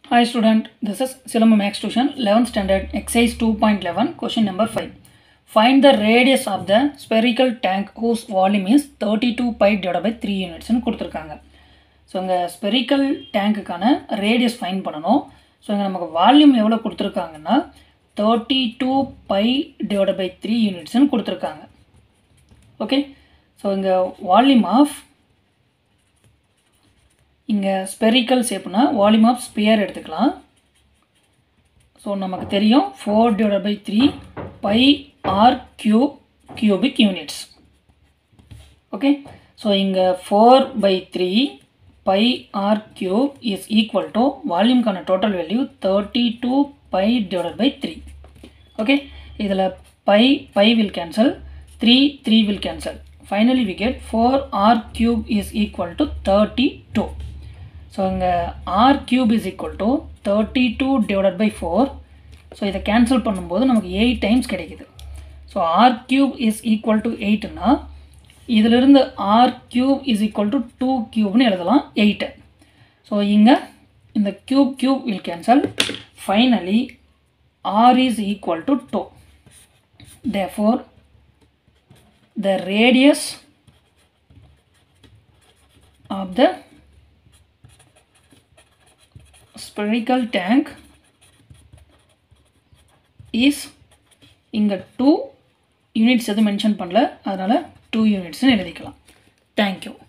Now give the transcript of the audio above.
Hi student, this is Silamba Max Tuition 11th standard exercise 2.11 question number 5. Find the radius of the spherical tank whose volume is 32 pi divided by 3 units னு கொடுத்துருக்காங்க so இங்கே spherical டேங்க்குக்கான radius fine பண்ணணும் so இங்கே நமக்கு volume எவ்வளோ கொடுத்துருக்காங்கன்னா thirty two by divide by three யூனிட்ஸ்னு கொடுத்துருக்காங்க ஓகே ஸோ இங்கே வால்யூம் ஆஃப் இங்கே ஸ்பெரிக்கல் ஷேப்னா வால்யூம் ஆஃப் ஸ்பியர் எடுத்துக்கலாம் ஸோ நமக்கு தெரியும் four divide by three by R cube cubic units okay so இங்கே four by three by R cube is equal to வால்யூம்க்கான total value thirty two by divide by three okay இதில் by by will cancel three three will cancel finally we get four R cube is equal to thirty two so இங்கே R cube is equal to thirty two divided by four so இதை cancel பண்ணும்போது நமக்கு eight times கிடைக்குது so R cube is equal to எயிட்னா இதிலிருந்து R cube is equal to two கியூப்னு எழுதலாம் eight so இங்கே இந்த cube cube will cancel finally R is equal to two therefore the radius of the spherical tank is இங்கே two units எதுவும் mention பண்ணல அதனால் டூ யூனிட்ஸ்னு எழுதிக்கலாம் தேங்க்யூ